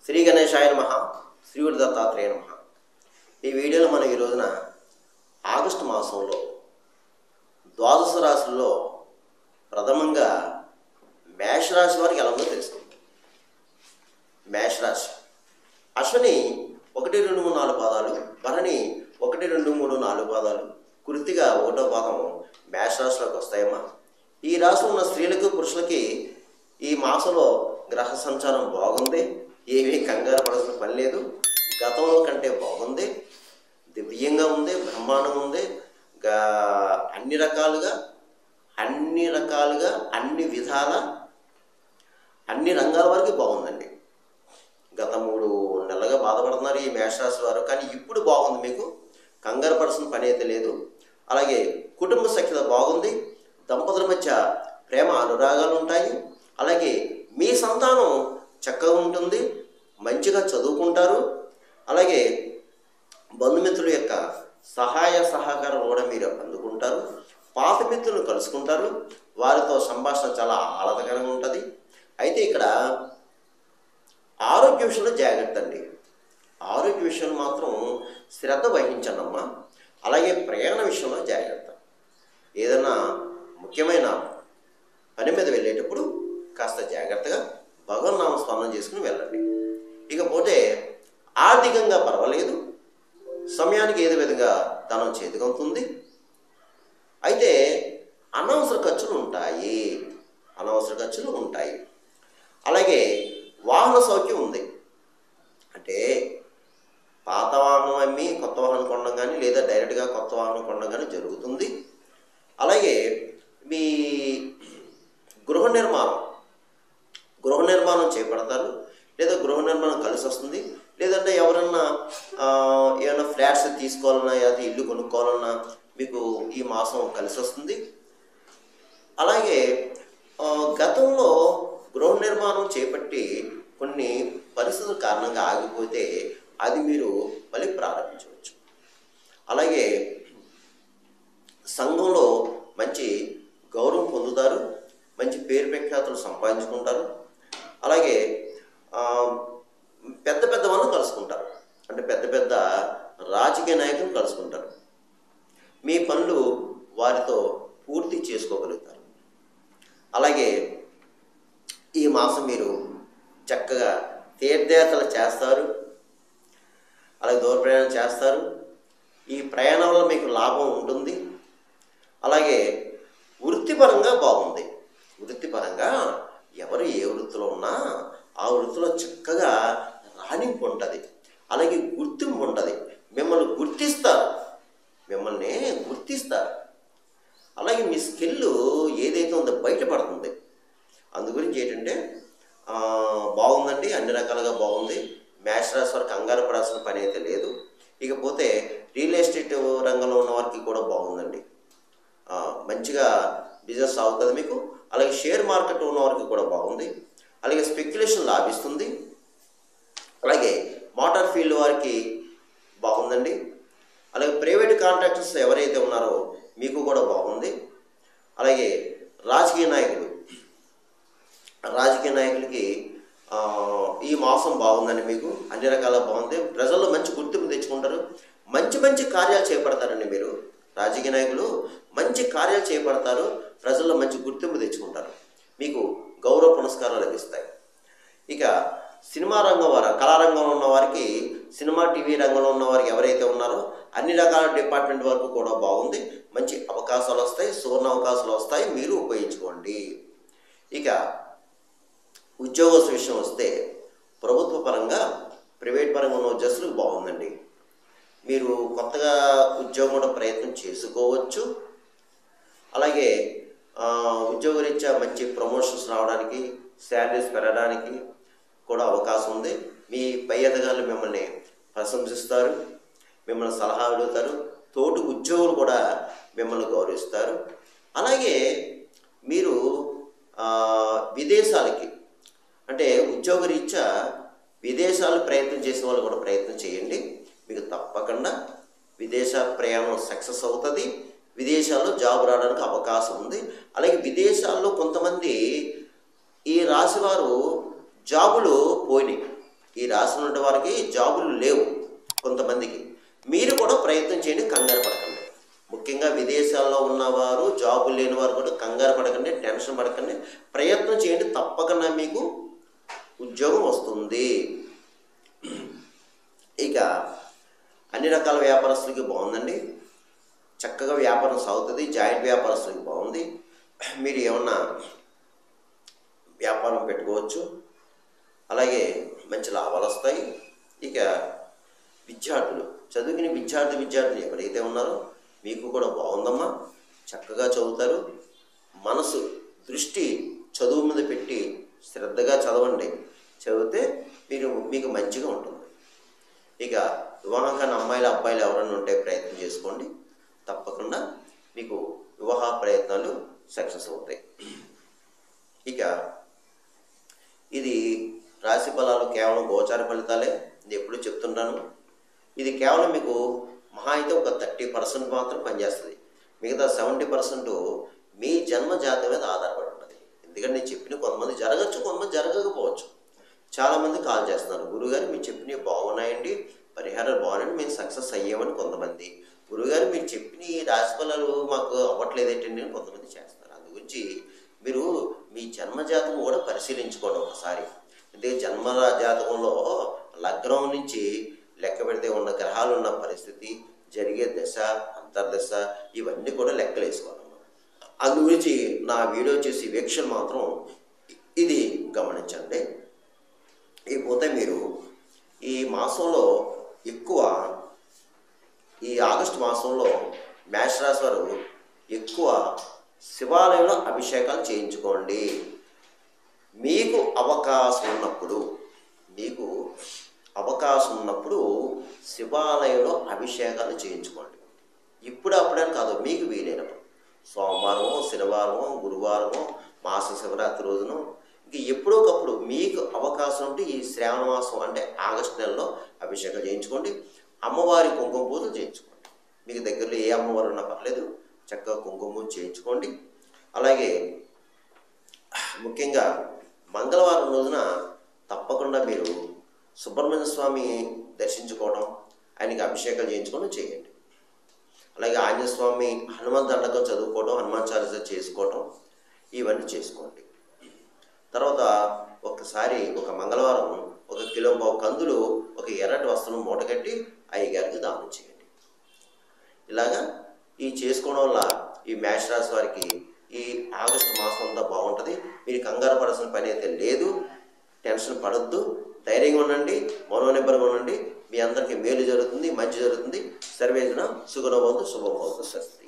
శ్రీ గణేశాయ నమ శ్రీవుడి దత్తాత్రేయ నమ ఈ వీడియోలో మనం ఈ రోజున ఆగస్టు మాసంలో ద్వాదశ రాశుల్లో ప్రథమంగా మేషరాశి వారికి ఎలా ఉందో తెలుసుకుందాం మేషరాశి అశ్విని ఒకటి రెండు మూడు నాలుగు పాదాలు భరణి ఒకటి రెండు మూడు నాలుగు పాదాలు కృతిగా ఒకటో పాదం మేషరాశిలోకి వస్తాయమ్మా ఈ రాశిలో ఉన్న స్త్రీలకు పురుషులకి ఈ మాసంలో గ్రహ సంచారం బాగుంది ఏమీ కంగారు పడాల్సిన పని లేదు గతంలో కంటే బాగుంది దివ్యంగా ఉంది బ్రహ్మాండంగా ఉంది గా- అన్ని రకాలుగా అన్ని రకాలుగా అన్ని విధాల అన్ని రంగాల వరకు బాగుందండి గత మూడు నెలలుగా బాధపడుతున్నారు ఈ మేషరాశి వారు కానీ ఇప్పుడు బాగుంది మీకు కంగారు పడాల్సిన పని అయితే లేదు అలాగే కుటుంబ సఖ్యత బాగుంది దంపతుల మధ్య ప్రేమ అనురాగాలు ఉంటాయి అలాగే మీ సంతానం చక్కగా ఉంటుంది మంచిగా చదువుకుంటారు అలాగే బంధుమిత్రుల యొక్క సహాయ సహకారం కూడా మీరు అందుకుంటారు పాత మిత్రులను కలుసుకుంటారు వారితో సంభాషణ చాలా ఆహ్లాదకరంగా ఉంటుంది అయితే ఇక్కడ ఆరోగ్య విషయంలో జాగ్రత్త అండి ఆరోగ్య విషయంలో మాత్రం శ్రద్ధ వహించండమ్మా అలాగే ప్రయాణ విషయంలో జాగ్రత్త ఏదైనా ముఖ్యమైన పని మీద వెళ్ళేటప్పుడు కాస్త జాగ్రత్తగా భగవన్ నామ స్మరణ చేసుకుని వెళ్ళండి ఇకపోతే ఆర్థికంగా పర్వాలేదు సమయానికి ఏదో విధంగా ధనం చేతికొంతుంది అయితే అనవసర ఖర్చులు ఉంటాయి అనవసర ఖర్చులు ఉంటాయి అలాగే వాహన సౌఖ్యం ఉంది అంటే పాత వాహనం అమ్మి కొత్త వాహనం కొనడం కానీ లేదా డైరెక్ట్గా కొత్త వాహనం కొనడం కానీ జరుగుతుంది అలాగే మీ గృహ నిర్మాణం గృహ నిర్మాణం చేపడతారు లేదా గృహ నిర్మాణం కలిసి వస్తుంది లేదంటే ఎవరన్నా ఆ, ఏమైనా ఫ్లాట్స్ తీసుకోవాలన్నా లేదా ఇల్లు కొనుక్కోవాలన్నా మీకు ఈ మాసం కలిసి వస్తుంది అలాగే ఆ, గతంలో గృహ నిర్మాణం చేపట్టి కొన్ని పరిస్థితుల కారణంగా ఆగిపోతే అది మీరు మళ్ళీ ప్రారంభించవచ్చు అలాగే సంఘంలో మంచి గౌరవం పొందుతారు మంచి పేరు ప్రఖ్యాతులు సంపాదించుకుంటారు అలాగే ఆ, పెద్ద పెద్ద వాళ్ళని కలుసుకుంటారు అంటే పెద్ద పెద్ద రాజకీయ నాయకులను కలుసుకుంటారు మీ పనులు వారితో పూర్తి చేసుకోగలుగుతారు అలాగే ఈ మాసం మీరు చక్కగా తీర్థయాత్రలు చేస్తారు అలాగే దూర ప్రయాణం చేస్తారు ఈ ప్రయాణం వల్ల మీకు లాభం ఉంటుంది అలాగే వృత్తిపరంగా బాగుంది వృత్తిపరంగా ఎవరు ఏ వృత్తిలో ఉన్నా ఆ వృత్తిలో చక్కగా రాణింపు ఉంటుంది అలాగే గుర్తింపు ఉంటుంది మిమ్మల్ని గుర్తిస్తారు మిమ్మల్ని గుర్తిస్తారు అలాగే మీ స్కిల్ ఏదైతే ఉందో బయటపడుతుంది అందు గురించి ఏంటంటే ఆ, బాగుందండి అన్ని రకాలుగా బాగుంది మ్యాచ్ రాసి వారికి కంగారు పడాల్సిన పని అయితే లేదు ఇకపోతే రియల్ ఎస్టేట్ రంగంలో ఉన్న వారికి కూడా బాగుందండి ఆ, మంచిగా బిజినెస్ అవుతుంది మీకు అలాగే షేర్ మార్కెట్ ఉన్న వారికి కూడా బాగుంది అలాగే స్పెక్యులేషన్ లాభిస్తుంది అలాగే మోటార్ ఫీల్డ్ వారికి బాగుందండి అలాగే ప్రైవేట్ కాంట్రాక్టర్స్ ఎవరైతే ఉన్నారో మీకు కూడా బాగుంది అలాగే రాజకీయ నాయకులు రాజకీయ నాయకులకి ఆ, ఈ మాసం బాగుందండి మీకు అన్ని రకాల బాగుంది ప్రజల్లో మంచి గుర్తింపు తెచ్చుకుంటారు మంచి మంచి కార్యాలు చేపడతారండి మీరు రాజకీయ నాయకులు మంచి కార్యాలు చేపడతారు ప్రజల్లో మంచి గుర్తింపు తెచ్చుకుంటారు మీకు గౌరవ పురస్కారాలు లభిస్తాయి ఇక సినిమా రంగం వారు కళారంగంలో ఉన్న వారికి సినిమా టీవీ రంగంలో ఉన్న వారికి ఎవరైతే ఉన్నారో అన్ని రకాల డిపార్ట్మెంట్ వరకు కూడా బాగుంది మంచి అవకాశాలు వస్తాయి సువర్ణ అవకాశాలు వస్తాయి మీరు ఉపయోగించుకోండి ఇక ఉద్యోగస్తుల విషయం వస్తే ప్రభుత్వ పరంగా ప్రైవేట్ పరంగా ఉన్న ఉద్యోగస్తులకు బాగుందండి మీరు కొత్తగా ఉద్యోగం కూడా ప్రయత్నం చేసుకోవచ్చు అలాగే ఆ, ఉద్యోగరీత్యా మంచి ప్రమోషన్స్ రావడానికి శాలరీస్ పెరగడానికి కూడా అవకాశం ఉంది మీ పై అధికారులు మిమ్మల్ని ప్రశంసిస్తారు మిమ్మల్ని సలహా అడుగుతారు తోటి ఉద్యోగులు కూడా మిమ్మల్ని గౌరవిస్తారు అలాగే మీరు ఆ, విదేశాలకి అంటే ఉద్యోగరీత్యా విదేశాలు ప్రయత్నం చేసే వాళ్ళు కూడా ప్రయత్నం చేయండి మీకు తప్పకుండా విదేశ ప్రయాణం సక్సెస్ అవుతుంది విదేశాల్లో జాబ్ రావడానికి అవకాశం ఉంది అలాగే విదేశాల్లో కొంతమంది ఈ రాశివారు జాబులు పోయినాయి ఈ రాసిన ఉన్న వారికి జాబులు లేవు కొంతమందికి మీరు కూడా ప్రయత్నం చేయండి కంగారు పడకండి ముఖ్యంగా విదేశాల్లో ఉన్నవారు జాబులు లేని వారు కూడా కంగారు పడకండి టెన్షన్ పడకండి ప్రయత్నం చేయండి తప్పకుండా మీకు ఉద్యోగం వస్తుంది ఇక అన్ని రకాల వ్యాపారస్తులకి బాగుందండి చక్కగా వ్యాపారం సాగుతుంది జాయింట్ వ్యాపారస్తులకి బాగుంది మీరు ఏమన్నా వ్యాపారం పెట్టుకోవచ్చు అలాగే మంచి లాభాలు వస్తాయి ఇక విద్యార్థులు చదువుకునే విద్యార్థి విద్యార్థులు ఎవరైతే ఉన్నారో మీకు కూడా బాగుందమ్మా చక్కగా చదువుతారు మనసు దృష్టి చదువు మీద పెట్టి శ్రద్ధగా చదవండి చదివితే మీరు మీకు మంచిగా ఉంటుంది ఇక వివాహం కాని అమ్మాయిలు అబ్బాయిలు ఎవరైనా ఉంటే ప్రయత్నం చేసుకోండి తప్పకుండా మీకు వివాహ ప్రయత్నాలు సక్సెస్ అవుతాయి ఇక ఇది రాశి ఫలాలు కేవలం గోచార ఫలితాలే నేను ఎప్పుడు చెప్తుంటాను ఇది కేవలం మీకు మహా అయితే ఒక థర్టీ పర్సెంట్ మాత్రం పనిచేస్తుంది మిగతా సెవెంటీ పర్సెంట్ మీ జన్మ జాతి మీద ఆధారపడి ఉంటుంది ఎందుకంటే నేను చెప్పిన కొంతమంది జరగచ్చు కొంతమంది జరగకపోవచ్చు చాలామంది కాల్ చేస్తున్నారు గురుగారు మీరు చెప్పినవి బాగున్నాయండి పరిహారాలు బాగున్నాయండి మేము సక్సెస్ అయ్యామని కొంతమంది గురుగారు మీరు చెప్పిన ఈ రాశి ఫలాలు మాకు అవ్వట్లేదు ఏంటండి అని కొంతమంది చేస్తున్నారు అందు గురించి మీరు మీ జన్మ జాతకం కూడా పరిశీలించుకోండి ఒకసారి అంటే జన్మ జాతకంలో లగ్నం నుంచి లెక్క పెడితే ఉన్న గ్రహాలు ఉన్న పరిస్థితి జరిగే దశ అంతర్దశ ఇవన్నీ కూడా లెక్కలు వేసుకోవాలన్నమాట అందు గురించి నా వీడియో చేసి వీక్షణ మాత్రం ఇది గమనించండి ఇకపోతే మీరు ఈ మాసంలో ఎక్కువ ఈ ఆగస్టు మాసంలో మేషరాశి వారు ఎక్కువ శివాలయంలో అభిషేకాలు చేయించుకోండి మీకు అవకాశం ఉన్నప్పుడు మీకు అవకాశం ఉన్నప్పుడు శివాలయంలో అభిషేకాలు చేయించుకోండి ఇప్పుడు అప్పుడని కాదు మీకు వీలైనప్పుడు సోమవారమో శనివారమో గురువారమో మాస శివరాత్రి రోజున ఇంక ఎప్పుడోకప్పుడు మీకు అవకాశం ఉంటే ఈ శ్రావణ మాసం అంటే ఆగస్టు నెలలో అభిషేకం చేయించుకోండి అమ్మవారి కుంకుమ పూజలు చేయించుకోండి మీకు దగ్గరలో ఏ అమ్మవారు ఉన్నా పర్లేదు చక్కగా కుంకుమ పూజ చేయించుకోండి అలాగే ముఖ్యంగా మంగళవారం రోజున తప్పకుండా మీరు సుబ్రహ్మణ్య స్వామి దర్శించుకోవడం ఆయనకి అభిషేకాలు చేయించుకోవడం చేయండి అలాగే ఆంజనేయ స్వామి హనుమాన్ దండకం చదువుకోవడం హనుమాన్ చాలీసా చేసుకోవడం ఇవన్నీ చేసుకోండి తర్వాత ఒకసారి ఒక మంగళవారం ఒక కిలో పావు కందులు ఒక ఎర్రటి వస్త్రం మూటగట్టి అయ్యగారికి దానం చేయండి ఇలాగా ఈ చేసుకోవడం వల్ల ఈ మేష రాశి వారికి ఈ ఆగస్టు మాసం అంతా బాగుంటుంది మీరు కంగారు పడాల్సిన పని అయితే లేదు టెన్షన్ పడద్దు ధైర్యంగా ఉండండి మనోనిబ్బరంగా ఉండండి మీ అందరికీ మేలు జరుగుతుంది మంచి జరుగుతుంది సర్వేజన సుగుణభవంతు శుభభవంతు స్వస్తి